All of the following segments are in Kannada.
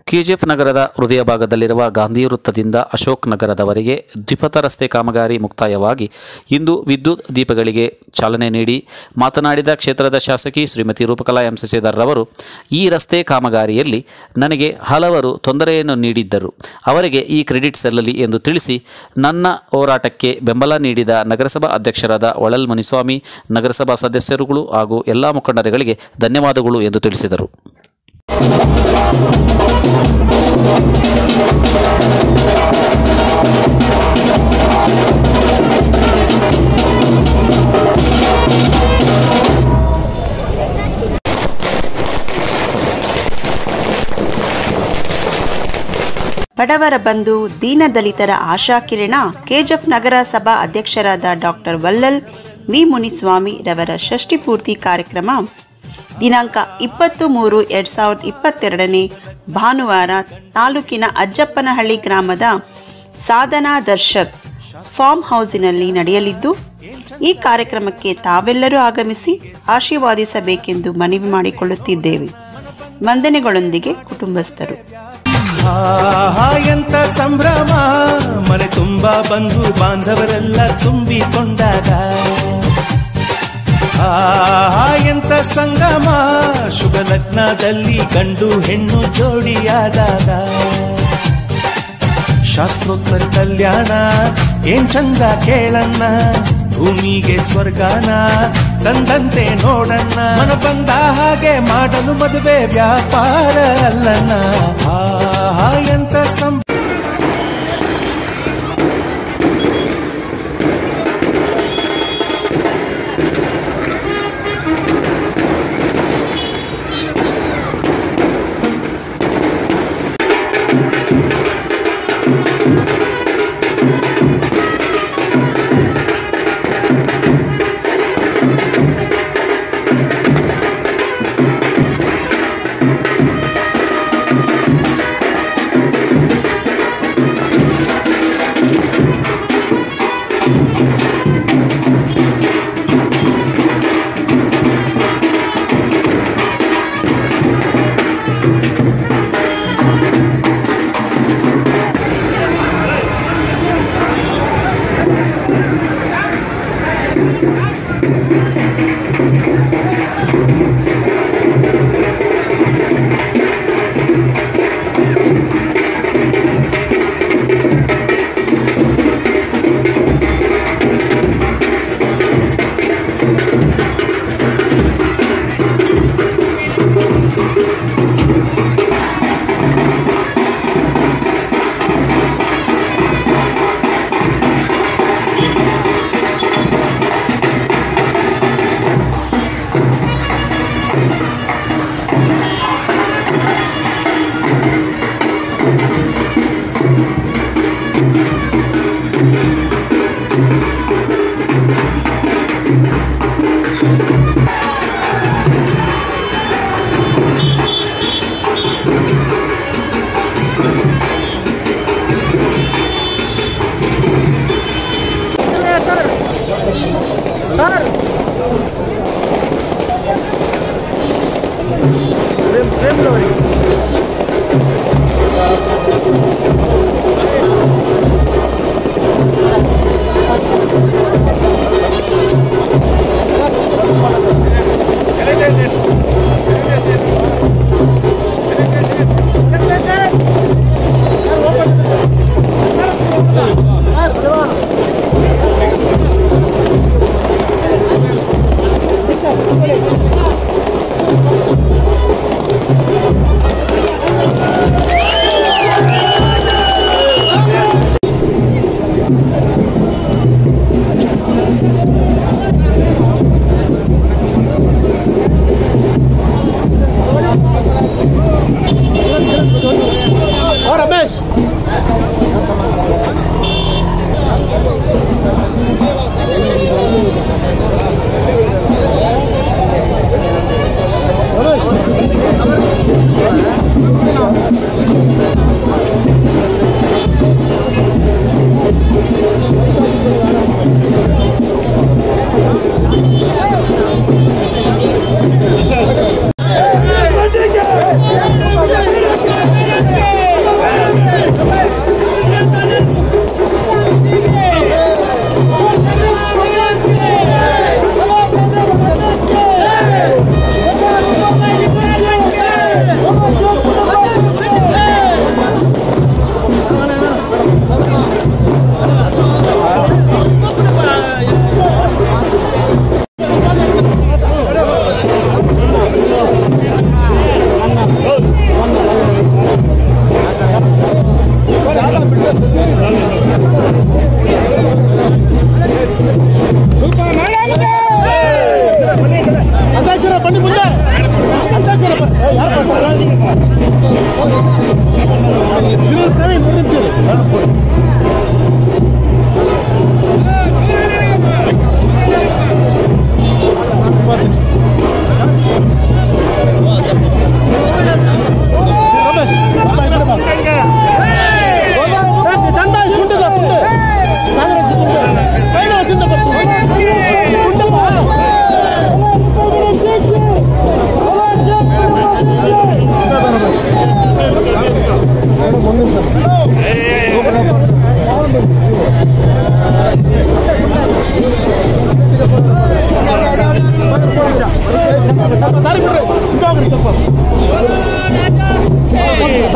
ಕೆಜಿಎಫ್ ನಗರದ ಹೃದಯ ಭಾಗದಲ್ಲಿರುವ ಗಾಂಧಿ ವೃತ್ತದಿಂದ ಅಶೋಕ್ ನಗರದವರೆಗೆ ದ್ವಿಪಥ ರಸ್ತೆ ಕಾಮಗಾರಿ ಮುಕ್ತಾಯವಾಗಿ ಇಂದು ವಿದ್ಯುತ್ ದೀಪಗಳಿಗೆ ಚಾಲನೆ ನೀಡಿ ಮಾತನಾಡಿದ ಕ್ಷೇತ್ರದ ಶಾಸಕಿ ಶ್ರೀಮತಿ ರೂಪಕಲಾ ಎಂ ಶಶಿಧರ್ ರವರು ಈ ರಸ್ತೆ ಕಾಮಗಾರಿಯಲ್ಲಿ ನನಗೆ ಹಲವರು ತೊಂದರೆಯನ್ನು ನೀಡಿದ್ದರು ಅವರಿಗೆ ಈ ಕ್ರೆಡಿಟ್ ಸಲ್ಲಲಿ ಎಂದು ತಿಳಿಸಿ ನನ್ನ ಹೋರಾಟಕ್ಕೆ ಬೆಂಬಲ ನೀಡಿದ ನಗರಸಭಾ ಅಧ್ಯಕ್ಷರಾದ ಒಳಲ್ ಮುನಿಸ್ವಾಮಿ ನಗರಸಭಾ ಸದಸ್ಯರುಗಳು ಹಾಗೂ ಎಲ್ಲ ಮುಖಂಡರುಗಳಿಗೆ ಧನ್ಯವಾದಗಳು ಎಂದು ತಿಳಿಸಿದರು ಬಡವರ ಬಂಧು ದೀನದಲಿತರ ಆಶಾಕಿರಣ ಕೆಜೆಫ್ ನಗರ ಸಭಾ ಅಧ್ಯಕ್ಷರಾದ ಡಾಕ್ಟರ್ ವಲ್ಲಲ್ ವಿ ಮುನಿಸ್ವಾಮಿ ರವರ ಷಷ್ಠಿ ಪೂರ್ತಿ ಕಾರ್ಯಕ್ರಮ ದಿನಾಂಕ ಇಪ್ಪತ್ತು ಮೂರು ಎರಡ್ ಸಾವಿರದ ಇಪ್ಪತ್ತೆರಡನೇ ಭಾನುವಾರ ತಾಲೂಕಿನ ಅಜ್ಜಪ್ಪನಹಳ್ಳಿ ಗ್ರಾಮದ ಸಾಧನಾ ದರ್ಶಕ್ ಫಾರ್ಮ್ ಹೌಸಿನಲ್ಲಿ ನಡೆಯಲಿದ್ದು ಈ ಕಾರ್ಯಕ್ರಮಕ್ಕೆ ತಾವೆಲ್ಲರೂ ಆಗಮಿಸಿ ಆಶೀರ್ವಾದಿಸಬೇಕೆಂದು ಮನವಿ ಮಾಡಿಕೊಳ್ಳುತ್ತಿದ್ದೇವೆ ವಂದನೆಗಳೊಂದಿಗೆ ಕುಟುಂಬಸ್ಥರು ಆಹಾ ಎಂತ ಸಂಭ್ರಮ ಮನೆ ತುಂಬಾ ಬಂಧು ಬಾಂಧವರೆಲ್ಲ ತುಂಬಿಕೊಂಡಾಗ ಆಹಾ ಎಂತ ಸಂಗಮ ಶುಭ ಲಗ್ನದಲ್ಲಿ ಗಂಡು ಹೆಣ್ಣು ಜೋಡಿಯಾದಾಗ ಶಾಸ್ತ್ರೋತ್ತರ ಕಲ್ಯಾಣ ಏನ್ ಚಂದ ಕೇಳಣ್ಣ ಭೂಮಿಗೆ ಸ್ವರ್ಗಾನ ತಂದಂತೆ ನೋಡಣ್ಣ ಮನ ಬಂದ ಹಾಗೆ ಮಾಡಲು ಮದುವೆ ವ್ಯಾಪಾರ ಅಲ್ಲಣ್ಣ ಆಹಾ ಎಂತ ಸಂ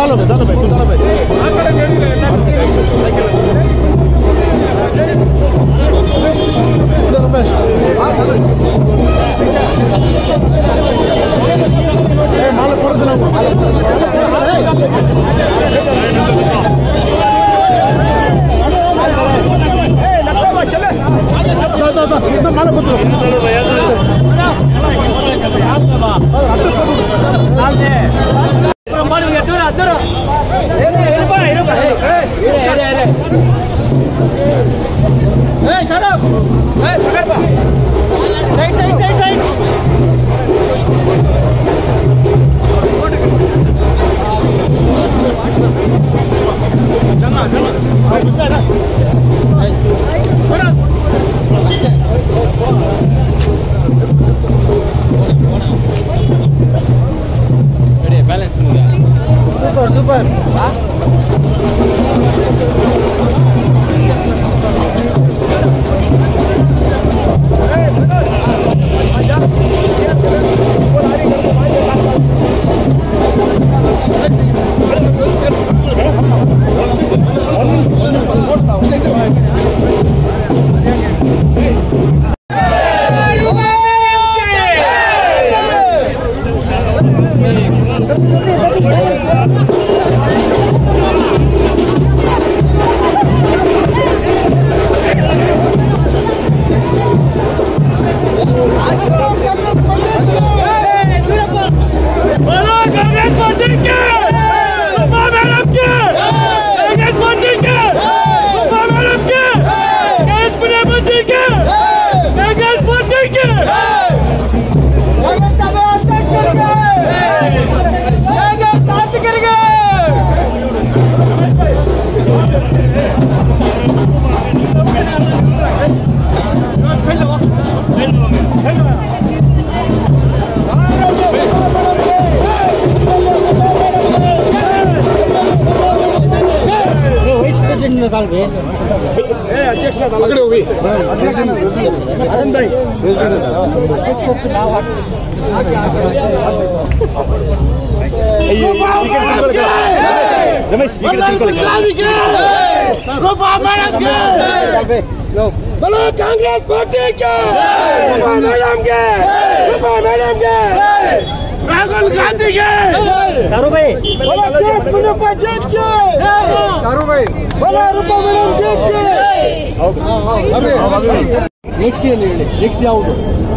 बोलो कांग्रेस पार्टी के रूपा मैडम के रूपा मैडम के राहुल गांधी के तारू भाई बोलो देश मुनफा जीत के तारू भाई बोलो रूपा मैडम जीत के ನೆಕ್ಸ್ಟ್ ಏನು ಹೇಳಿ ನೆಕ್ಸ್ಟ್ ಯಾವುದು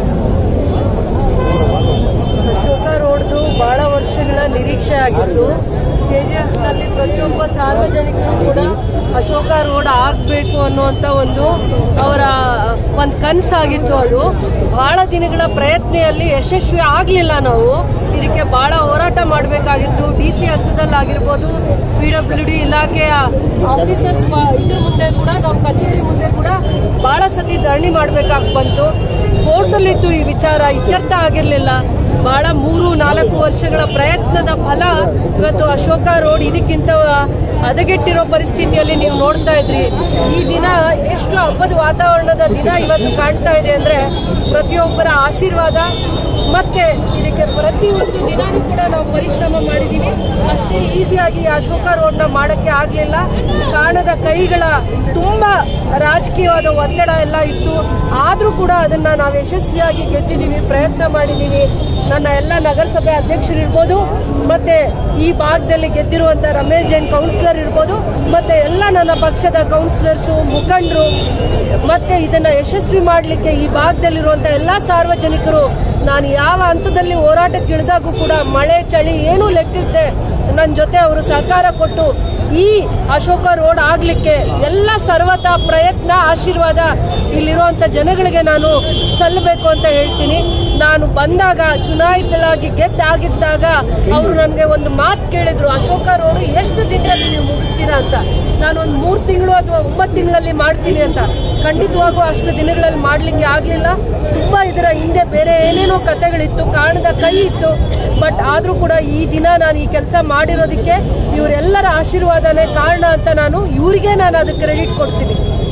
ಅಶೋಕ ರೋಡ್ದು ಬಹಳ ವರ್ಷಗಳ ನಿರೀಕ್ಷೆ ಆಗಿತ್ತು ಕೆಜಿಎಫ್ ನಲ್ಲಿ ಪ್ರತಿಯೊಬ್ಬ ಸಾರ್ವಜನಿಕರು ಕೂಡ ಅಶೋಕ ರೋಡ್ ಆಗ್ಬೇಕು ಅನ್ನುವಂತ ಒಂದು ಅವರ ಒಂದು ಕನಸಾಗಿತ್ತು ಅದು ಬಹಳ ದಿನಗಳ ಪ್ರಯತ್ನೆಯಲ್ಲಿ ಯಶಸ್ವಿ ಆಗ್ಲಿಲ್ಲ ನಾವು ಇದಕ್ಕೆ ಬಹಳ ಹೋರಾಟ ಮಾಡಬೇಕಾಗಿತ್ತು ಡಿ ಸಿ ಹಂತದಲ್ಲಾಗಿರ್ಬೋದು ಪಿ ಡಬ್ಲ್ಯೂ ಡಿ ಇಲಾಖೆಯ ಆಫೀಸರ್ಸ್ ಇದ್ರ ಮುಂದೆ ಕೂಡ ನಮ್ಮ ಕಚೇರಿ ಮುಂದೆ ಕೂಡ ಬಹಳ ಸತಿ ಧರಣಿ ಮಾಡಬೇಕಾಗಿ ಬಂತು ಕೋರ್ಟಲ್ಲಿತ್ತು ಈ ವಿಚಾರ ಇತ್ಯರ್ಥ ಆಗಿರಲಿಲ್ಲ ಬಹಳ ಮೂರು ನಾಲ್ಕು ವರ್ಷಗಳ ಪ್ರಯತ್ನದ ಫಲ ಇವತ್ತು ಅಶೋಕ ರೋಡ್ ಇದಕ್ಕಿಂತ ಹದಗೆಟ್ಟಿರೋ ಪರಿಸ್ಥಿತಿಯಲ್ಲಿ ನೀವು ನೋಡ್ತಾ ಇದ್ರಿ ಈ ದಿನ ಎಷ್ಟು ಹಬ್ಬದ ವಾತಾವರಣದ ದಿನ ಇವತ್ತು ಕಾಣ್ತಾ ಇದೆ ಅಂದ್ರೆ ಪ್ರತಿಯೊಬ್ಬರ ಆಶೀರ್ವಾದ ಮತ್ತೆ ಇದಕ್ಕೆ ಪ್ರತಿಯೊಂದು ದಿನಾನೂ ಕೂಡ ನಾವು ಪರಿಶ್ರಮ ಮಾಡಿದೀವಿ ಅಷ್ಟೇ ಈಸಿಯಾಗಿ ಈ ಅಶೋಕ ರೋಡ್ನ ಮಾಡಕ್ಕೆ ಆಗ್ಲಿಲ್ಲ ಕಾಣದ ಕೈಗಳ ತುಂಬಾ ರಾಜಕೀಯವಾದ ಒತ್ತಡ ಎಲ್ಲ ಇತ್ತು ಆದ್ರೂ ಕೂಡ ಅದನ್ನ ನಾವು ಯಶಸ್ವಿಯಾಗಿ ಗೆದ್ದಿದ್ದೀವಿ ಪ್ರಯತ್ನ ಮಾಡಿದೀವಿ ನನ್ನ ಎಲ್ಲ ನಗರಸಭೆ ಅಧ್ಯಕ್ಷರು ಇರ್ಬೋದು ಮತ್ತೆ ಈ ಭಾಗದಲ್ಲಿ ಗೆದ್ದಿರುವಂತ ರಮೇಶ್ ಜೈನ್ ಕೌನ್ಸಿಲರ್ ಇರ್ಬೋದು ಮತ್ತೆ ಎಲ್ಲ ನನ್ನ ಪಕ್ಷದ ಕೌನ್ಸಿಲರ್ಸ್ ಮುಖಂಡರು ಮತ್ತೆ ಇದನ್ನ ಯಶಸ್ವಿ ಮಾಡಲಿಕ್ಕೆ ಈ ಭಾಗದಲ್ಲಿರುವಂತ ಎಲ್ಲಾ ಸಾರ್ವಜನಿಕರು ನಾನು ಯಾವ ಹಂತದಲ್ಲಿ ಹೋರಾಟಕ್ಕೆ ಇಳಿದಾಗೂ ಕೂಡ ಮಳೆ ಚಳಿ ಏನೂ ಲೆಕ್ಕಿಸದೆ ನನ್ನ ಜೊತೆ ಅವರು ಸಹಕಾರ ಕೊಟ್ಟು ಈ ಅಶೋಕ ರೋಡ್ ಆಗ್ಲಿಕ್ಕೆ ಎಲ್ಲ ಸರ್ವತ ಪ್ರಯತ್ನ ಆಶೀರ್ವಾದ ಇಲ್ಲಿರುವಂತ ಜನಗಳಿಗೆ ನಾನು ಸಲ್ಲಬೇಕು ಅಂತ ಹೇಳ್ತೀನಿ ನಾನು ಬಂದಾಗ ಚುನಾಯಿತಳಾಗಿ ಗೆದ್ದಾಗಿದ್ದಾಗ ಅವರು ನನಗೆ ಒಂದು ಮಾತು ಕೇಳಿದ್ರು ಅಶೋಕ ರೋಡ್ ಎಷ್ಟು ದಿನದಲ್ಲಿ ನೀವು ಮುಗಿಸ್ತೀರಾ ಅಂತ ನಾನು ಒಂದು ಮೂರು ತಿಂಗಳು ಅಥವಾ ಒಂಬತ್ತು ತಿಂಗಳಲ್ಲಿ ಮಾಡ್ತೀನಿ ಅಂತ ಖಂಡಿತವಾಗೂ ಅಷ್ಟು ದಿನಗಳಲ್ಲಿ ಮಾಡ್ಲಿಕ್ಕೆ ಆಗ್ಲಿಲ್ಲ ತುಂಬಾ ಇದರ ಹಿಂದೆ ಬೇರೆ ಏನೇನೋ ಕಥೆಗಳಿತ್ತು ಕಾರಣದ ಕೈ ಇತ್ತು ಬಟ್ ಆದ್ರೂ ಕೂಡ ಈ ದಿನ ನಾನು ಈ ಕೆಲಸ ಮಾಡಿರೋದಕ್ಕೆ ಇವರೆಲ್ಲರ ಆಶೀರ್ವಾದನೇ ಕಾರಣ ಅಂತ ನಾನು ಇವರಿಗೆ ನಾನು ಅದಕ್ಕೆ ಕ್ರೆಡಿಟ್ ಕೊಡ್ತೀನಿ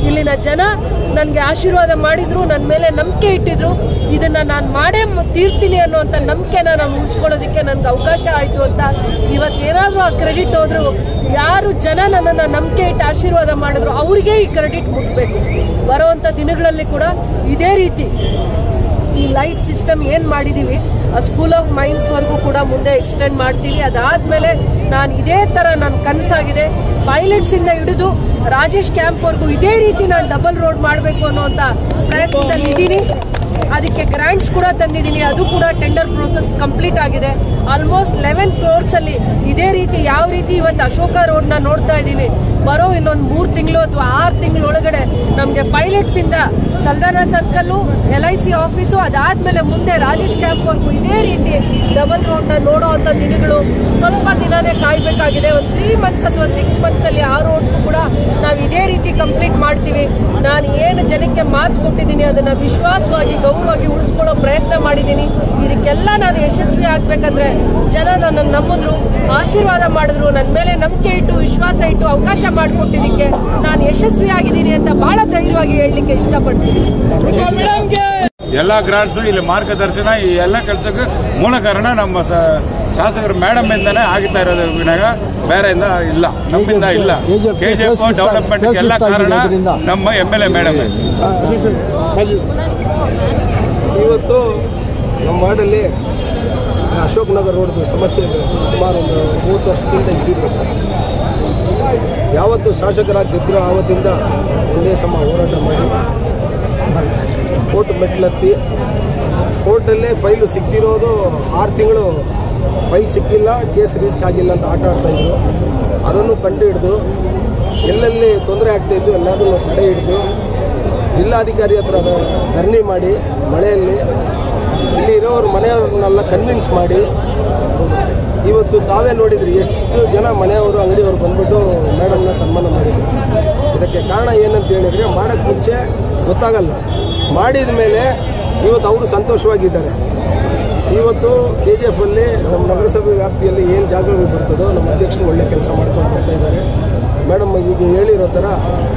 ಇಲ್ಲಿನ ಜನ ನನಗೆ ಆಶೀರ್ವಾದ ಮಾಡಿದ್ರು ನನ್ನ ಮೇಲೆ ನಂಬಿಕೆ ಇಟ್ಟಿದ್ರು ಇದನ್ನ ನಾನು ಮಾಡೇ ಮ- ತೀರ್ತೀನಿ ಅನ್ನುವಂಥ ನಂಬಿಕೆನ ನಾನು ಉಳಿಸ್ಕೊಳ್ಳೋದಕ್ಕೆ ನನಗೆ ಅವಕಾಶ ಆಯಿತು ಅಂತ ಇವತ್ತು ಏನಾದರೂ ಆ ಕ್ರೆಡಿಟ್ ಹೋದ್ರು ಯಾರು ಜನ ನನ್ನನ್ನು ನಂಬಿಕೆ ಇಟ್ಟು ಆಶೀರ್ವಾದ ಮಾಡಿದ್ರು ಅವರಿಗೆ ಈ ಕ್ರೆಡಿಟ್ ಮುಟ್ಬೇಕು ಬರುವಂಥ ದಿನಗಳಲ್ಲಿ ಕೂಡ ಇದೇ ರೀತಿ ಈ ಲೈಟ್ ಸಿಸ್ಟಮ್ ಏನ್ ಮಾಡಿದೀವಿ ಸ್ಕೂಲ್ ಆಫ್ ಮೈನ್ಸ್ ವರ್ಗೂ ಕೂಡ ಮುಂದೆ ಎಕ್ಸ್ಟೆಂಡ್ ಮಾಡ್ತೀವಿ ಅದಾದ್ಮೇಲೆ ನಾನು ಇದೇ ತರ ನನ್ನ ಕನಸಾಗಿದೆ ಪೈಲಟ್ಸ್ ಇಂದ ಹಿಡಿದು ರಾಜೇಶ್ ಕ್ಯಾಂಪ್ ವರ್ಗೂ ಇದೇ ರೀತಿ ನಾನು ಡಬಲ್ ರೋಡ್ ಮಾಡಬೇಕು ಅನ್ನುವಂತ ಪ್ರಯತ್ನದಲ್ಲಿ ಇದ್ದೀನಿ ಅದಕ್ಕೆ ಗ್ರಾಂಟ್ಸ್ ಕೂಡ ತಂದಿದ್ದೀನಿ ಅದು ಕೂಡ ಟೆಂಡರ್ ಪ್ರೋಸೆಸ್ ಕಂಪ್ಲೀಟ್ ಆಗಿದೆ ಆಲ್ಮೋಸ್ಟ್ ಲೆವೆನ್ ಕ್ರೋರ್ಸ್ ಅಲ್ಲಿ ಇದೇ ರೀತಿ ಯಾವ ರೀತಿ ಇವತ್ತು ಅಶೋಕ ರೋಡ್ ನ ನೋಡ್ತಾ ಇದ್ದೀವಿ ಬರೋ ಇನ್ನೊಂದು ಮೂರು ತಿಂಗಳು ಅಥವಾ ಆರು ತಿಂಗಳೊಳಗಡೆ ನಮಗೆ ಪೈಲಟ್ಸ್ ಇಂದ Saldanha circle L I C office ಅದಾದ್ಮೇಲೆ ಮುಂದೆ ರಾಜೇಶ್ ಕ್ಯಾಂಪ್ ವರ್ಗು ಇದೇ ರೀತಿ ಡಬಲ್ ರೋಡ್ ನ ನೋಡೋ ಅಂತ ದಿನಗಳು ಸ್ವಲ್ಪ ದಿನನೇ ಕಾಯ್ಬೇಕಾಗಿದೆ ಒಂದು ತ್ರೀ ಮಂತ್ಸ್ ಅಥವಾ ಸಿಕ್ಸ್ ಮಂತ್ಸ್ ಅಲ್ಲಿ ಆ ರೋಡ್ಸ್ ಕೂಡ ನಾವು ಇದೇ ರೀತಿ ಕಂಪ್ಲೀಟ್ ಮಾಡ್ತೀವಿ ನಾನು ಏನು ಜನಕ್ಕೆ ಮಾತು ಕೊಟ್ಟಿದ್ದೀನಿ ಅದನ್ನ ವಿಶ್ವಾಸವಾಗಿ ಗೌರವವಾಗಿ ಉಳಿಸ್ಕೊಳ್ಳೋ ಪ್ರಯತ್ನ ಮಾಡಿದ್ದೀನಿ ಇದಕ್ಕೆಲ್ಲ ನಾನು ಯಶಸ್ವಿ ಆಗ್ಬೇಕಂದ್ರೆ ಜನ ನನ್ನನ್ನು ನಂಬಿದ್ರು ಆಶೀರ್ವಾದ ಮಾಡಿದ್ರು ನನ್ನ ಮೇಲೆ ನಂಬಿಕೆ ಇಟ್ಟು ವಿಶ್ವಾಸ ಇಟ್ಟು ಅವಕಾಶ ಮಾಡಿಕೊಟ್ಟಿದ್ದಕ್ಕೆ ನಾನು ಯಶಸ್ವಿ ಆಗಿದ್ದೀನಿ ಅಂತ ಬಹಳ ಧೈರ್ಯವಾಗಿ ಹೇಳಲಿಕ್ಕೆ ಇಷ್ಟಪಡ್ತೀನಿ ಎಲ್ಲ ಗ್ರಾಂಟ್ಸ್ ಇಲ್ಲಿ ಮಾರ್ಗದರ್ಶನ ಈ ಎಲ್ಲ ಕೆಲಸಕ್ಕೆ ಮೂಲ ಕಾರಣ ನಮ್ಮ ಸ- ಶಾಸಕರು ಮೇಡಮ್ ಇಂದಾನೆ ಆಗಿತಾ ಇರೋದು ವಿನಾಗ ಬೇರೆಯಿಂದ ಇಲ್ಲ ನಮ್ಮಿಂದ ಇಲ್ಲ KGF KGF first development first ಎಲ್ಲ lift ಆಗಿದೆ ಕಾರಣ ಇದರಿಂದ. ನಮ್ಮ ಎಂ ಎಲ್ ಎ ಮೇಡಮ್ ಇವತ್ತು ನಮ್ಮ ವಾರ್ಡಲ್ಲಿ ಅಶೋಕ್ ನಗರ್ ರೋಡ್ದು ಸಮಸ್ಯೆ ಇದೆ ಸುಮಾರು ಒಂದು ಮೂವತ್ತು ವರ್ಷದಿಂದ ಇದ್ದಿದ್ದು ಯಾವತ್ತು ಶಾಸಕರಾಗಿ ಗೆದ್ದರು ಆವತ್ತಿಂದ ಒಂದೇ ಸಮ ಹೋರಾಟ ಮಾಡಿ ಕೋರ್ಟ್ ಮೆಟ್ಲತ್ತಿ ಕೋರ್ಟಲ್ಲೇ ಫೈಲು ಸಿಕ್ತಿರೋದು ಆರು ತಿಂಗಳು ಫೈಲ್ ಸಿಕ್ಕಿಲ್ಲ ಕೇಸ್ ರಿಜಿಸ್ಟರ್ ಆಗಿಲ್ಲ ಅಂತ ಆಟ ಆಡ್ತಾ ಇದ್ರು ಅದನ್ನು ಕಂಡು ಹಿಡಿದು ಎಲ್ಲೆಲ್ಲಿ ತೊಂದರೆ ಆಗ್ತಾ ಇದ್ದು ಎಲ್ಲದನ್ನು ತಡೆ ಹಿಡಿದು ಜಿಲ್ಲಾಧಿಕಾರಿ ಹತ್ರ ಅದು ಧರಣಿ ಮಾಡಿ ಮಳೆಯಲ್ಲಿ ಇಲ್ಲಿ ಇರೋರು ಮನೆಯವ್ರನ್ನೆಲ್ಲ ಕನ್ವಿನ್ಸ್ ಮಾಡಿ ಇವತ್ತು ತಾವೇ ನೋಡಿದ್ರಿ ಎಷ್ಟು ಜನ ಮನೆಯವರು ಅಂಗಡಿಯವರು ಬಂದ್ಬಿಟ್ಟು ಮೇಡಮ್ನ ಸನ್ಮಾನ ಮಾಡಿದ್ರು ಇದಕ್ಕೆ ಕಾರಣ ಏನಂತ ಹೇಳಿದ್ರೆ ಮಾಡೋಕ್ಕೆ ಮುಂಚೆ ಗೊತ್ತಾಗಲ್ಲ ಮಾಡಿದ ಮೇಲೆ ಇವತ್ತು ಅವರು ಸಂತೋಷವಾಗಿದ್ದಾರೆ ಇವತ್ತು ಕೆ ಜಿ ಎಫ್ ಅಲ್ಲಿ ನಮ್ಮ ನಗರಸಭೆ ವ್ಯಾಪ್ತಿಯಲ್ಲಿ ಏನು ಜಾಗಗಳು ಬರ್ತದೋ ನಮ್ಮ ಅಧ್ಯಕ್ಷರು ಒಳ್ಳೆ ಕೆಲಸ ಮಾಡ್ಕೊಂಡು ಬರ್ತಾ ಇದ್ದಾರೆ ಮೇಡಮ್ ಈಗ ಹೇಳಿರೋ ಥರ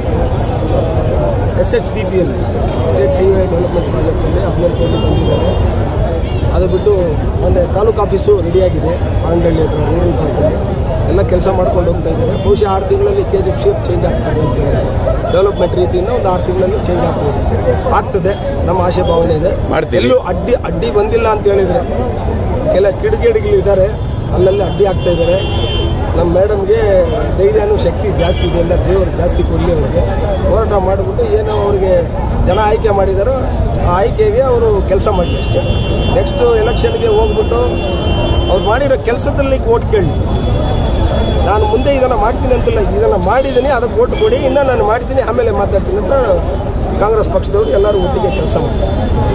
ಎಸ್ ಎಚ್ ಡಿ ಪಿ ಅಲ್ಲಿ ಸ್ಟೇಟ್ ಹೈವೇ ಡೆವಲಪ್ಮೆಂಟ್ ಪ್ರಾಜೆಕ್ಟಲ್ಲಿ ಹದಿನೈದು ಕೋಟಿ ತಂದಿದ್ದಾರೆ ಅದು ಬಿಟ್ಟು ಮೊನ್ನೆ ತಾಲೂಕು ಆಫೀಸು ರೆಡಿಯಾಗಿದೆ ಆರಂಡಳ್ಳಿ ಹತ್ರ ರೂರಲ್ ಪಾರ್ಕಲ್ಲಿ ಎಲ್ಲ ಕೆಲಸ ಮಾಡ್ಕೊಂಡು ಹೋಗ್ತಾ ಇದ್ದಾರೆ ಬಹುಶಃ ಆರು ತಿಂಗಳಲ್ಲಿ K G F shape change ಆಗ್ತದೆ ಅಂತ ಹೇಳಿ ಡೆವಲಪ್ಮೆಂಟ್ ರೀತಿಯಿಂದ ಒಂದು ಆರು ತಿಂಗಳಲ್ಲಿ ಚೇಂಜ್ ಆಗ್ಬೋದು ಆಗ್ತದೆ ನಮ್ಮ ಆಶೆ ಭಾವನೆ ಇದೆ ಎಲ್ಲೂ ಅಡ್ಡಿ ಅಡ್ಡಿ ಬಂದಿಲ್ಲ ಅಂತ ಹೇಳಿದ್ರೆ ಕೆಲ ಕಿಡಿಗೇಡಿಗಳಿದ್ದಾರೆ ಅಲ್ಲಲ್ಲಿ ಅಡ್ಡಿ ಆಗ್ತಾ ಇದ್ದಾರೆ ನಮ್ಮ ಮೇಡಮ್ಗೆ ಧೈರ್ಯನೂ ಶಕ್ತಿ ಜಾಸ್ತಿ ಇದೆ ಎಲ್ಲ ದೇವರು ಜಾಸ್ತಿ ಕೊಡಲಿ ಅವ್ರಿಗೆ ಹೋರಾಟ ಮಾಡಿಬಿಟ್ಟು ಏನು ಅವ್ರಿಗೆ ಜನ ಆಯ್ಕೆ ಮಾಡಿದಾರೋ ಆ ಆಯ್ಕೆಗೆ ಅವರು ಕೆಲಸ ಮಾಡಲಿ ಅಷ್ಟೇ ನೆಕ್ಸ್ಟ್ ಎಲೆಕ್ಷನ್ಗೆ ಹೋಗ್ಬಿಟ್ಟು ಅವ್ರು ಮಾಡಿರೋ ಕೆಲಸದಲ್ಲಿ ಓಟ್ ಕೇಳಿ ನಾನು ಮುಂದೆ ಇದನ್ನು ಮಾಡ್ತೀನಿ ಅಂತಿಲ್ಲ ಇದನ್ನು ಮಾಡಿದ್ದೀನಿ ಅದಕ್ಕೆ ಓಟ್ ಕೊಡಿ ಇನ್ನೂ ನಾನು ಮಾಡ್ತೀನಿ ಆಮೇಲೆ ಮಾತಾಡ್ತೀನಿ ಅಂತ ಕಾಂಗ್ರೆಸ್ ಪಕ್ಷದವರು ಎಲ್ಲರೂ ಒಟ್ಟಿಗೆ ಕೆಲಸ ಮಾಡ್ತಾರೆ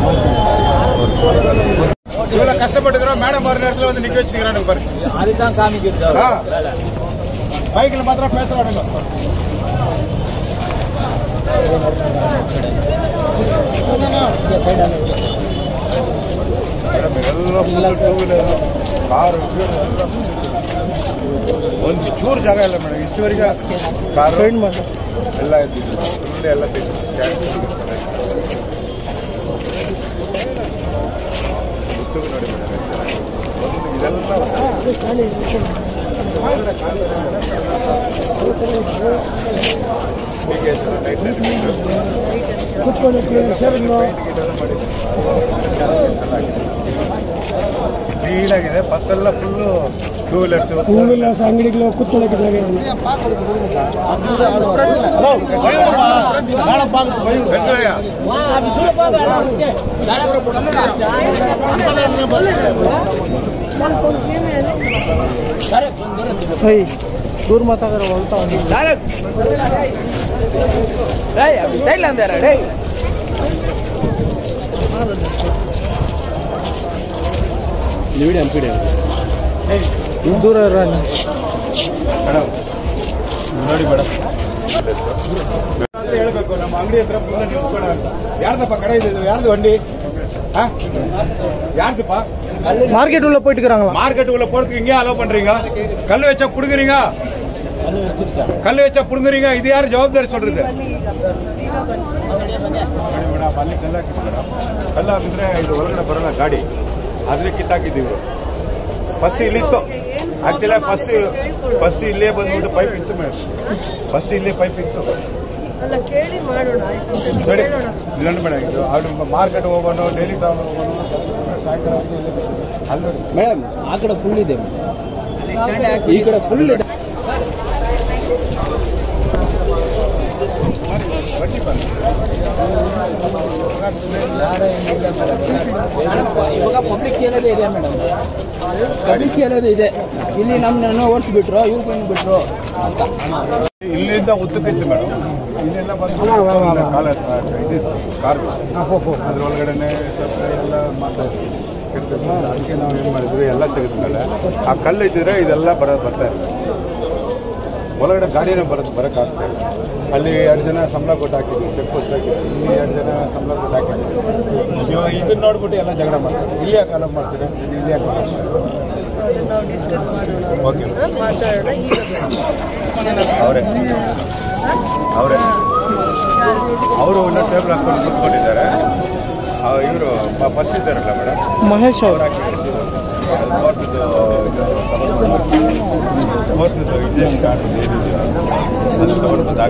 ಇವೆಲ್ಲ ಕಷ್ಟಪಟ್ಟಿದ್ರು ಮೇಡಮ್ ಅವ್ರ நேரத்துல வந்து நிக்க வச்சுக்கிறாங்க பாரு அதுதான் காமிக்கு பைக்கில் மாத்திரம் பேசுறானுங்க ಕಾರು ಒಂದು ಚೂರು ಜಾಗ ಇಲ್ಲ ಮೇಡಮ್ ಇಷ್ಟುವರೆಗೆ ಕಾರು ಎಲ್ಲ ಇದ್ದಿದ್ದು ಫುಲ್ ಎಲ್ಲ ತೆಗ್ದು ಉದ್ದಕ್ಕೂ ನೋಡಿ ಮೇಡಮ್ ಒಂದು ಇದೆಲ್ಲ ಕ್ಲೀನ್ ಆಗಿದೆ ಫಸ್ಟ್ ಎಲ್ಲ full two wheelers two wheelers ಅಂಗಡಿಗಳು ಕುತ್ಕೊಳ್ಳೋಕೆ ದೂರ ಮಾತಾಡೋ ಅಂತ ದೂರ ಮೇಡಮ್ ನೋಡಿ ಮೇಡಮ್ ಹೇಳ್ಬೇಕು ನಮ್ಮ ಅಂಗಡಿ ಹತ್ರ ಫುಲ್ ನಿಲ್ಸ್ಬೇಡ ಅಂತ ಯಾರ್ದಪ್ಪ ಕಡೆ ಇದೆ ಇದು? ಯಾರ್ದು வண்டி ஆ? யாருதுப்பா மார்க்கெட் உள்ள போயிட்டு இருக்கிறாங்களா மார்க்கெட் உள்ள போறதுக்கு இங்கே அலோவ் பண்றீங்க கல் வச்சா புடுங்குறீங்க கல் வச்சா புடுங்குறீங்க இது யாரு ஜவாப்தாரி சொல்றது ಬೇಗ ಬನ್ನಿ ಮೇಡಮ್ ಅಲ್ಲಿ ಕಲ್ಲು ಹಾಕಿದ್ರು ಮೇಡಮ್ ಕಲ್ಲು ಹಾಕಿದ್ರೆ ಇದು ಒಳಗಡೆ ಬರೋಲ್ಲ ಗಾಡಿ ಆದ್ರೆ ಕಿತ್ತಾಕಿದ್ದೀವಿ ಫಸ್ಟ್ ಇಲ್ಲಿತ್ತು ಆಕ್ಚುಲಿ ಫಸ್ಟ್ ಫಸ್ಟ್ ಇಲ್ಲೇ ಬಂದ್ಬಿಟ್ಟು ಪೈಪ್ ಇತ್ತು ಮೇಡಮ್ ಫಸ್ಟ್ ಇಲ್ಲೇ ಪೈಪ್ ಇತ್ತು ಅಲ್ಲ ಕೇಳಿ ಮಾಡೋಣ ಆಯ್ತು ಸರಿ, ನೋಡಿ ಕೇಳೋಣ ಇಲ್ಲ ಮೇಡಮ್ ಇದು ಅವ್ರು ಮಾರ್ಕೆಟ್ ಹೋಗೋಣ ಡೈಲಿ ಟೌನ್ ಹೋಗೋಣ ಸಾಯಂಕಾಲ ಹೊತ್ತು ಇಲ್ಲೇ ಬರ್ತೀವಿ. ಅಲ್ಲಿ ನೋಡಿ ಮೇಡಮ್ ಆ ಕಡೆ ಫುಲ್ ಇದೆ ಈ ಕಡೆ ಫುಲ್ ಇದೆ ಬನ್ನಿ ಬನ್ನಿ ಇವಾಗ ಪಬ್ಲಿಕ್ ಕೇಳೋದೇ ಇದೆ ಮೇಡಮ್ ಪಬ್ಲಿಕ್ ಕೇಳೋದೇ ಇದೆ ಇಲ್ಲಿ ನಮ್ಮನ್ನ ಓಡಿಸ್ಬಿಟ್ರು ಇವ್ರು ಬಂದು ಬಿಟ್ರು ಅಂತ ಇಲ್ಲಿಂದ ಉದ್ದಕ್ಕಿತ್ತು ಮೇಡಮ್ ಇಲ್ಲೆಲ್ಲ ಬಂದು ಕಾಲ ಇದಿತ್ತು ಕಾರ್ ಅದ್ರ ಒಳಗಡೆನೆ ಸ್ವಲ್ಪ ಎಲ್ಲ ಮಾಡ್ತಾ ಇದ್ವಿ ಇರ್ತಿತ್ತು. ಅದಕ್ಕೆ ನಾವು ಏನು ಮಾಡಿದ್ವಿ ಎಲ್ಲ ತೆಗೆದ್ಮೇಲೆ ಆ ಕಲ್ಲು ಇದ್ದಿದ್ರೆ ಇದೆಲ್ಲ ಬರ ಬರ್ತಾ ಇತ್ತು ಒಳಗಡೆ ಗಾಡಿನೇ ಬರೋದು ಬರೋಕ್ಕಾಗ್ತಾ ಇಲ್ಲ ಅಲ್ಲಿ ಎರಡು ಜನ ಸಂಬಳ ಕೊಟ್ಟು ಹಾಕಿದ್ವಿ ಚೆಕ್ ಪೋಸ್ಟ್ ಹಾಕಿದ್ವಿ ಇಲ್ಲಿ ಎರಡು ಜನ ಸಂಬಳ ಕೊಟ್ಟು ಹಾಕಿದ್ವಿ ಇವಾಗ ಇದನ್ನ ನೋಡ್ಬಿಟ್ಟು ಎಲ್ಲ ಜಗಳ ಮಾಡ್ತಾರೆ ಇಲ್ಲಿ ಯಾಕೆ ಅಲೋ ಮಾಡ್ತೀರಿ ಇದು ಇಲ್ಲಿ ಯಾಕೆ ಮಾಡ್ತೀರಿ? ಅದನ್ನ ನಾವು ಡಿಸ್ಕಸ್ ಮಾಡೋಣ ಓಕೆ ಹಾ, ಮಾತಾಡೋಣ ಈಗ ಬೇಡ. ಅವರೇ ಅವರೇ ಅವರು ಒಂದು ಟೇಬಲ್ ಹಾಕೊಂಡು ಕೂತ್ಕೊಂಡಿದ್ದಾರೆ ಇವರು ಫಸ್ಟ್ ಇದ್ದಾರಲ್ಲ ಮೇಡಮ್ ಮಹೇಶ್ ಅವ್ರು ಫೋರ್ತ್ದು ಫೋರ್ತ್ದು ಇಂಜೆಕ್ಷನ್ ಕಾರ್ಡ್ ಏನಿದೆಯೋ ಅದು ತಗೊಂಡು ಬಂದು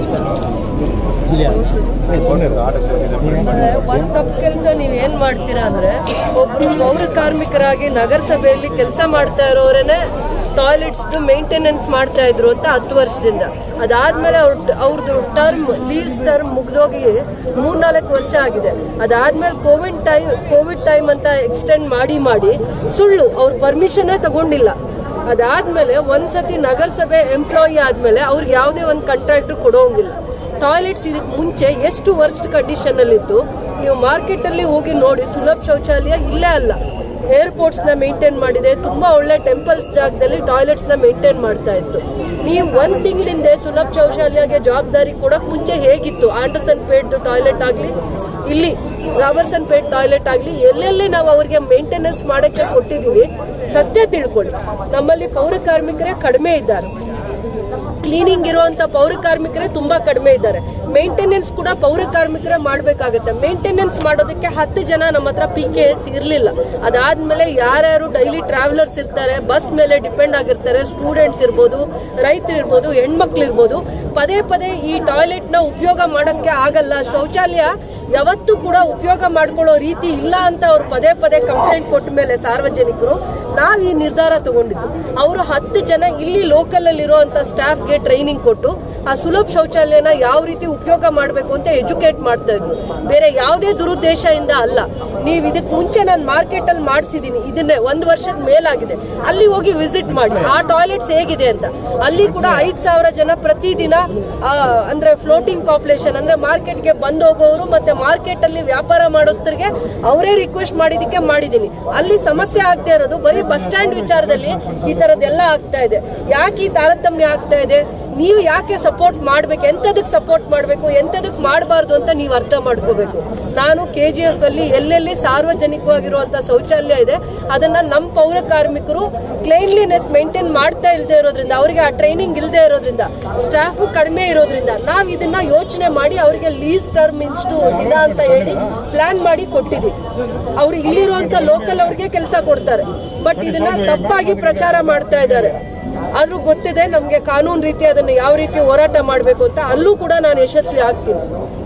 ಹಾಕ್ಬಿಟ್ಟು ಆರ್ಡರ್ ಅಂದ್ರೆ ಒಂದ್ ತಪ್ಪು ಕೆಲಸ ನೀವ್ ಏನ್ ಮಾಡ್ತೀರಾ ಅಂದ್ರೆ ಒಬ್ರು ಪೌರ ಕಾರ್ಮಿಕರಾಗಿ ನಗರಸಭೆಯಲ್ಲಿ ಕೆಲಸ ಮಾಡ್ತಾ ಇರೋರೇನೆ ಟಾಯ್ಲೆಟ್ಸ್ ಮೇಂಟೆನೆನ್ಸ್ ಮಾಡ್ತಾ ಇದ್ರು ಅಂತ ಹತ್ತು ವರ್ಷದಿಂದ ಅದಾದ್ಮೇಲೆ ಅವ್ರ ಅವ್ರದ್ದು ಟರ್ಮ್ ಲೀಸ್ ಟರ್ಮ್ ಮುಗ್ದೋಗಿ ಮೂರ್ನಾಲ್ಕು ವರ್ಷ ಆಗಿದೆ ಅದಾದ್ಮೇಲೆ ಕೋವಿಡ್ ಟೈಮ್ ಕೋವಿಡ್ ಟೈಮ್ ಅಂತ ಎಕ್ಸ್ಟೆಂಡ್ ಮಾಡಿ ಮಾಡಿ ಸುಳ್ಳು ಅವ್ರ ಪರ್ಮಿಷನ್ನೇ ತಗೊಂಡಿಲ್ಲ ಅದಾದ್ಮೇಲೆ ಒಂದ್ಸತಿ ನಗರಸಭೆ ಎಂಪ್ಲಾಯಿ ಆದ್ಮೇಲೆ ಅವ್ರಿಗೆ ಯಾವುದೇ ಒಂದು ಕಾಂಟ್ರಾಕ್ಟರ್ ಕೊಡೋಂಗಿಲ್ಲ ಟಾಯ್ಲೆಟ್ಸ್ ಇದಕ್ಕೆ ಮುಂಚೆ ಎಷ್ಟು ವರ್ಸ್ಟ್ ಕಂಡೀಷನ್ ಅಲ್ಲಿ ಇತ್ತು ನೀವು ಮಾರ್ಕೆಟ್ ಅಲ್ಲಿ ಹೋಗಿ ನೋಡಿ ಸುಲಭ ಶೌಚಾಲಯ ಇಲ್ಲೇ ಅಲ್ಲ ಏರ್ಪೋರ್ಟ್ಸ್ ನ ಮೇಂಟೈನ್ ಮಾಡಿದೆ ತುಂಬಾ ಒಳ್ಳೆ ಟೆಂಪಲ್ಸ್ ಜಾಗದಲ್ಲಿ ಟಾಯ್ಲೆಟ್ಸ್ ನ ಮೇಂಟೈನ್ ಮಾಡ್ತಾ ಇತ್ತು ನೀವು ಒಂದ್ ತಿಂಗಳಿಂದ ಸುಲಭ ಶೌಚಾಲಯಗೆ ಜವಾಬ್ದಾರಿ ಕೊಡಕ್ ಮುಂಚೆ ಹೇಗಿತ್ತು ಆಂಡರ್ಸನ್ ಪೇಟ್ ಟಾಯ್ಲೆಟ್ ಆಗ್ಲಿ ಇಲ್ಲಿ ರಾಬರ್ಸನ್ ಪೇಟ್ ಟಾಯ್ಲೆಟ್ ಆಗ್ಲಿ ಎಲ್ಲೆಲ್ಲಿ ನಾವು ಅವ್ರಿಗೆ ಮೇಂಟೆನೆನ್ಸ್ ಮಾಡಕ್ಕೆ ಕೊಟ್ಟಿದೀವಿ ಸತ್ಯ ತಿಳ್ಕೊಳ್ಳಿ ನಮ್ಮಲ್ಲಿ ಪೌರ ಕಾರ್ಮಿಕರೇ ಕಡಿಮೆ ಇದ್ದಾರೆ ಕ್ಲೀನಿಂಗ್ ಇರುವಂತ ಪೌರ ಕಾರ್ಮಿಕರೇ ತುಂಬಾ ಕಡಿಮೆ ಇದ್ದಾರೆ ಮೇಂಟೆನೆನ್ಸ್ ಕೂಡ ಪೌರ ಕಾರ್ಮಿಕರೇ ಮಾಡ್ಬೇಕಾಗತ್ತೆ ಮೇಂಟೆನೆನ್ಸ್ ಮಾಡೋದಕ್ಕೆ ಹತ್ತು ಜನ ನಮ್ಮ ಹತ್ರ ಪಿ ಕೆ ಎಸ್ ಇರ್ಲಿಲ್ಲ ಅದಾದ್ಮೇಲೆ ಯಾರ್ಯಾರು ಡೈಲಿ ಟ್ರಾವೆಲರ್ಸ್ ಇರ್ತಾರೆ ಬಸ್ ಮೇಲೆ ಡಿಪೆಂಡ್ ಆಗಿರ್ತಾರೆ ಸ್ಟೂಡೆಂಟ್ಸ್ ಇರ್ಬೋದು ರೈತರು ಇರ್ಬೋದು ಹೆಣ್ಮಕ್ಳು ಇರ್ಬೋದು ಪದೇ ಪದೇ ಈ ಟಾಯ್ಲೆಟ್ ನ ಉಪಯೋಗ ಮಾಡಕ್ಕೆ ಆಗಲ್ಲ ಶೌಚಾಲಯ ಯಾವತ್ತೂ ಕೂಡ ಉಪಯೋಗ ಮಾಡ್ಕೊಳ್ಳೋ ರೀತಿ ಇಲ್ಲ ಅಂತ ಅವ್ರು ಪದೇ ಪದೇ ಕಂಪ್ಲೇಂಟ್ ಕೊಟ್ಟ ಮೇಲೆ ಸಾರ್ವಜನಿಕರು ನಾವ್ ಈ ನಿರ್ಧಾರ ತಗೊಂಡಿದ್ದು ಅವರು ಹತ್ತು ಜನ ಇಲ್ಲಿ ಲೋಕಲ್ ಅಲ್ಲಿ ಇರುವಂತ ಸ್ಟಾಫ್ಗೆ ಟ್ರೈನಿಂಗ್ ಕೊಟ್ಟು ಆ ಸುಲಭ ಶೌಚಾಲಯನ ಯಾವ ರೀತಿ ಉಪಯೋಗ ಮಾಡಬೇಕು ಅಂತ ಎಜುಕೇಟ್ ಮಾಡ್ತಾ ಇದ್ವಿ ಬೇರೆ ಯಾವುದೇ ದುರುದ್ದೇಶದಿಂದ ಅಲ್ಲ ನೀವು ಇದಕ್ ಮುಂಚೆ ನಾನು ಮಾರ್ಕೆಟ್ ಅಲ್ಲಿ ಮಾಡಿಸಿದೀನಿ ಇದನ್ನೇ ಒಂದು ವರ್ಷದ ಮೇಲಾಗಿದೆ ಅಲ್ಲಿ ಹೋಗಿ ವಿಸಿಟ್ ಮಾಡಿ ಆ ಟಾಯ್ಲೆಟ್ಸ್ ಹೇಗಿದೆ ಅಂತ ಅಲ್ಲಿ ಕೂಡ ಐದ್ ಸಾವಿರ ಜನ ಪ್ರತಿದಿನ ಆ, ಅಂದ್ರೆ ಫ್ಲೋಟಿಂಗ್ ಪಾಪ್ಯುಲೇಷನ್ ಅಂದ್ರೆ ಮಾರ್ಕೆಟ್ಗೆ ಬಂದ್ ಹೋಗೋರು ಮತ್ತೆ ಮಾರ್ಕೆಟ್ ಅಲ್ಲಿ ವ್ಯಾಪಾರ ಮಾಡೋಸ್ತರಿಗೆ ಅವರೇ ರಿಕ್ವೆಸ್ಟ್ ಮಾಡಿದಕ್ಕೆ ಮಾಡಿದೀನಿ ಅಲ್ಲಿ ಸಮಸ್ಯೆ ಆಗ್ತಾ ಇರೋದು ಬರೀ ಬಸ್ ಸ್ಟ್ಯಾಂಡ್ ವಿಚಾರದಲ್ಲಿ ಈ ತರದೆಲ್ಲ ಆಗ್ತಾ ಇದೆ ಯಾಕೆ ಈ ತಾರತಮ್ಯ ಆಗ್ತಾ ಇದೆ ನೀವು ಯಾಕೆ ಸಪೋರ್ಟ್ ಮಾಡ್ಬೇಕು ಎಂತದಕ್ಕೆ ಸಪೋರ್ಟ್ ಮಾಡ್ಬೇಕು ಎಂತದಕ್ಕೆ ಮಾಡಬಾರ್ದು ಅಂತ ನೀವು ಅರ್ಥ ಮಾಡ್ಕೋಬೇಕು ನಾನು ಕೆಜಿಎಫ್ ಅಲ್ಲಿ ಎಲ್ಲೆಲ್ಲಿ ಸಾರ್ವಜನಿಕವಾಗಿರುವಂತ ಶೌಚಾಲಯ ಇದೆ ಅದನ್ನ ನಮ್ಮ ಪೌರ ಕಾರ್ಮಿಕರು ಕ್ಲೀನ್ಲಿನೆಸ್ ಮೇಂಟೈನ್ ಮಾಡ್ತಾ ಇಲ್ಲದೆ ಇರೋದ್ರಿಂದ ಅವರಿಗೆ ಆ ಟ್ರೈನಿಂಗ್ ಇಲ್ಲದೆ ಇರೋದ್ರಿಂದ ಸ್ಟಾಫ್ ಕಡಿಮೆ ಇರೋದ್ರಿಂದ ನಾವು ಇದನ್ನ ಯೋಚನೆ ಮಾಡಿ ಅವರಿಗೆ ಲೀಸ್ ಟರ್ಮ್ ಇಷ್ಟು ದಿನ ಅಂತ ಹೇಳಿ ಪ್ಲಾನ್ ಮಾಡಿ ಕೊಟ್ಟಿದ್ದೀವಿ ಅವ್ರು ಇಲ್ಲಿರುವಂತ ಲೋಕಲ್ ಅವ್ರಿಗೆ ಕೆಲಸ ಕೊಡ್ತಾರೆ ಬಟ್ ಇದನ್ನ ತಪ್ಪಾಗಿ ಪ್ರಚಾರ ಮಾಡ್ತಾ ಇದ್ದಾರೆ ಆದ್ರೂ ಗೊತ್ತಿದೆ ನಮ್ಗೆ ಕಾನೂನು ರೀತಿ ಅದನ್ನ ಯಾವ ರೀತಿ ಹೋರಾಟ ಮಾಡಬೇಕು ಅಂತ ಅಲ್ಲೂ ಕೂಡ ನಾನು ಯಶಸ್ವಿ ಆಗ್ತೀನಿ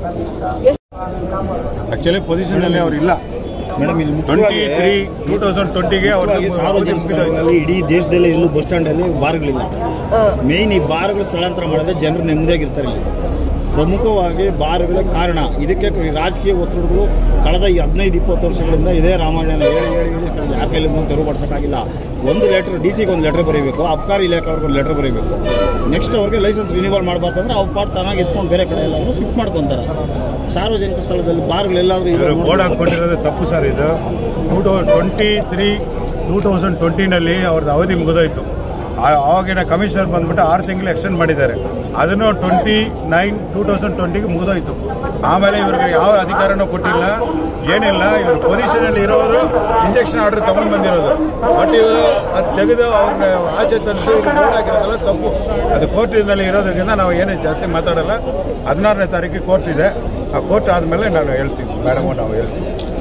ಆಕ್ಚುಲಿ ಪೊಸಿಷನ್ ಅಲ್ಲಿ ಅವ್ರು ಇಲ್ಲ ಮೇಡಮ್ ಇಲ್ಲಿ ಟ್ವೆಂಟಿ ಮುಖ್ಯವಾಗಿ ತ್ರೀ ಟೂ ತೌಸಂಡ್ ಟ್ವೆಂಟಿಗೆ ಅವ್ರ ಮುಖ್ಯವಾಗಿ ಸಾರ್ವಜನಿಕ ಸ್ಥಳಗಳಲ್ಲಿ ಇಡೀ ದೇಶದಲ್ಲಿ ಎಲ್ಲೂ ಬಸ್ ಸ್ಟ್ಯಾಂಡ್ ಅಲ್ಲಿ ಬಾರ್ಗಳಿಲ್ಲ ಆ, ಮೇನ್ ಈ ಬಾರ್ಗಳು ಸ್ಥಳಾಂತರ ಮಾಡಿದ್ರೆ ಜನರು ನೆಮ್ಮದಿಯಾಗಿರ್ತಾರೆ ಇಲ್ಲಿ ಪ್ರಮುಖವಾಗಿ ಬಾರ್ಗಳೇ ಕಾರಣ ಇದಕ್ಕೆ ಈ ರಾಜಕೀಯ ಒತ್ತಡಗಳು ಕಳೆದ ಈ ಹದಿನೈದು ಇಪ್ಪತ್ತು ವರ್ಷಗಳಿಂದ ಇದೇ ರಾಮಾಯಣ ಹೇಳಿ ಹೇಳಿ ಹೇಳಿ ಕಳೆದ ಯಾರ ಕೈಲಿಂದ ತೆರವುಪಡಿಸೋಕ್ಕಾಗಿಲ್ಲ ಒಂದು ಲೆಟರ್ ಡಿ ಸಿಗೆ ಒಂದು ಲೆಟರ್ ಬರೀಬೇಕು ಅಬ್ಕಾರಿ ಇಲಾಖೆ ಅವ್ರಿಗೆ ಒಂದು ಲೆಟರ್ ಬರೀಬೇಕು ನೆಕ್ಸ್ಟ್ ಅವ್ರಿಗೆ ಲೈಸೆನ್ಸ್ ರಿನ್ಯೂವಲ್ ಮಾಡಬಾರ್ದಂದ್ರೆ ಅವ್ರ ಪಾಟ್ ತಾನಾಗಿ ಎತ್ಕೊಂಡು ಬೇರೆ ಕಡೆ ಎಲ್ಲಾದರೂ ಶಿಫ್ಟ್ ಮಾಡ್ಕೊತಾರೆ ಸಾರ್ವಜನಿಕ ಸ್ಥಳದಲ್ಲಿ ಬಾರ್ಗಳೆಲ್ಲಾದರೂ ಇವರು ಇವಾಗ ಬೋರ್ಡ್ ಹಾಕೊಂಡಿರೋದು ತಪ್ಪು ಸರ್ ಇದು ಟೂ ತೌ ಟ್ವೆಂಟಿ ತ್ರೀ ಟೂ ತೌಸಂಡ್ ಟ್ವೆಂಟಿನಲ್ಲಿ ಅವ್ರದ್ದು ಅವಧಿ ಮುಗಿದೋಯ್ತು ಆ- ಆವಾಗಿನ ಕಮಿಷನರ್ ಬಂದ್ಬಿಟ್ಟು ಆರು ತಿಂಗಳು ಎಕ್ಸ್ಟೆಂಡ್ ಮಾಡಿದ್ದಾರೆ ಅದನ್ನು ಟ್ವೆಂಟಿ ನೈನ್ ಟೂ ತೌಸಂಡ್ ಟ್ವೆಂಟಿಗೆ ಮುಗಿದೋಯ್ತು ಆಮೇಲೆ ಇವ್ರಿಗೆ ಯಾವ ಅಧಿಕಾರನೂ ಕೊಟ್ಟಿಲ್ಲ ಏನಿಲ್ಲ ಇವರು ಪೊಸಿಷನಲ್ಲಿ ಇರೋರು ಇಂಜೆಕ್ಷನ್ ಆರ್ಡರ್ ತಗೊಂಡು ಬಂದಿರೋದು ಬಟ್ ಇವರು ಅದು ತೆಗೆದು ಅವ್ರನ್ನ ಆಚೆ ತರಿಸಿ ಬೋರ್ಡ್ ಹಾಕಿರೋದೆಲ್ಲ ತಪ್ಪು ಅದು ಕೋರ್ಟಿನಲ್ಲಿ ಇರೋದ್ರಿಂದ ನಾವು ಏನೇ ಜಾಸ್ತಿ ಮಾತಾಡಲ್ಲ ಹದಿನಾರನೇ ತಾರೀಕಿಗೆ ಕೋರ್ಟ್ ಇದೆ ಆ ಕೋರ್ಟ್ ಆದಮೇಲೆ ನಾನು ಹೇಳ್ತೀನಿ ಮೇಡಮು ನಾವು ಹೇಳ್ತೀವಿ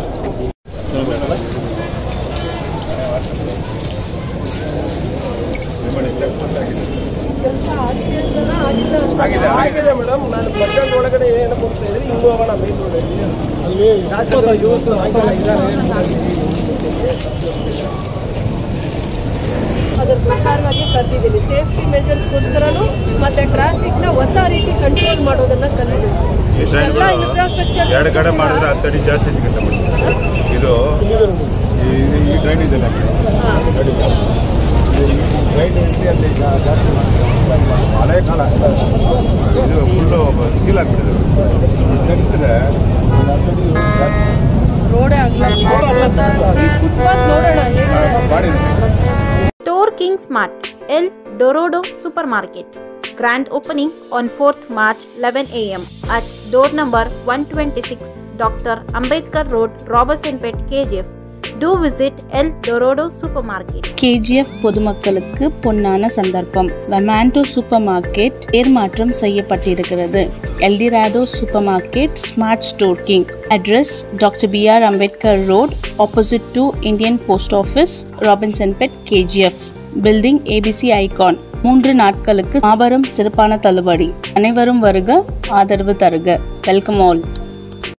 ಕೆಲಸ ಆಗಿದೆ ಅಂತನಾ ಆಗಿಲ್ಲ ಅಂತ ಆಗಿದೆ ಆಗಿದೆ ಮೇಡಮ್ ನಾನು ಬಸ್ ಸ್ಟ್ಯಾಂಡ್ ಒಳಗಡೆ ಏನಕ್ಕೆ ಹೋಗ್ತಾ ಇದ್ರಿ ಹಿಂಗೆ ಹೋಗೋಣ ಮೇನ್ ರೋಡಲ್ಲಿ ಅಲ್ಲಿ ಶಾಸಕರು ಯುವಕರು ಇದ್ದಾರೆ. ಅದ್ರ ವಿಚಾರವಾಗಿ ಕರೆದಿದ್ದೀನಿ ಸೇಫ್ಟಿ ಮೆಜರ್ಸ್ಗೋಸ್ಕರನು ಮತ್ತೆ ಟ್ರಾಫಿಕ್ ನ ಹೊಸ ರೀತಿ ಕಂಟ್ರೋಲ್ ಮಾಡೋದನ್ನ ಕಲಿಬೇಕು ಈ ಎಲ್ಲ ಟ್ರೈನ್ಗಳು ಇನ್ಫ್ರಾಸ್ಟ್ರಕ್ಚರ್ ಎರಡು ಕಡೆ ಮಾಡಿದ್ರೆ ಹತ್ತು ಅಡಿ ಜಾಸ್ತಿ ಸಿಗುತ್ತೆ ಮೇಡಮ್ ಇದು ಈ- ಈ ಟ್ರೈನ್ ಇದೆಲ್ಲ ನೋಡಿ. ಈ ಟ್ರೈನ್ ಎಂಟ್ರಿ ಅಲ್ಲಿ ಜಾ- ಜಾಸ್ತಿ ಮಾಡ್ತಾರೆ. ಹಳೆ ಕಾಲ ಇದು ಫುಲ್ಲು ಸ್ಕೀಲ್ ಆಗ್ಬಿಟ್ಟಿದೆ ತೆಗೆಸಿದ್ರೆ ಒಂದು ಹತ್ತು ಅಡಿ ಜಾಸ್ತಿ ರೋಡೇ ಆಗಲ್ಲ ಈ ಫುಟ್ಪಾತ್ ನೋಡೋಣ ಹೇಗಿದೆ ಮಾಡಿದೆ Store King Smart, El Dorado Supermarket. Grand opening on 4th March 11 am at door number 126 Dr. Ambedkar Road, Robertson Pet, KGF. Do visit El Dorado Supermarket. KGF பொதுமக்களுக்கு பொன்னான சந்தர்ப்பம் வெமாண்டோ சூப்பர் மார்க்கெட் பேர் மாற்றம் செய்யப்பட்டிருக்கிறது El Dorado supermarket smart store king address doctor B R Ambedkar road opposite to Indian post office Robertsonpet KGF building ABC icon மூன்று நாட்களுக்கு மாபெரும் சிறப்பான தள்ளுபடி அனைவரும் வருக ஆதரவு தருக வெல்கம் ஆல்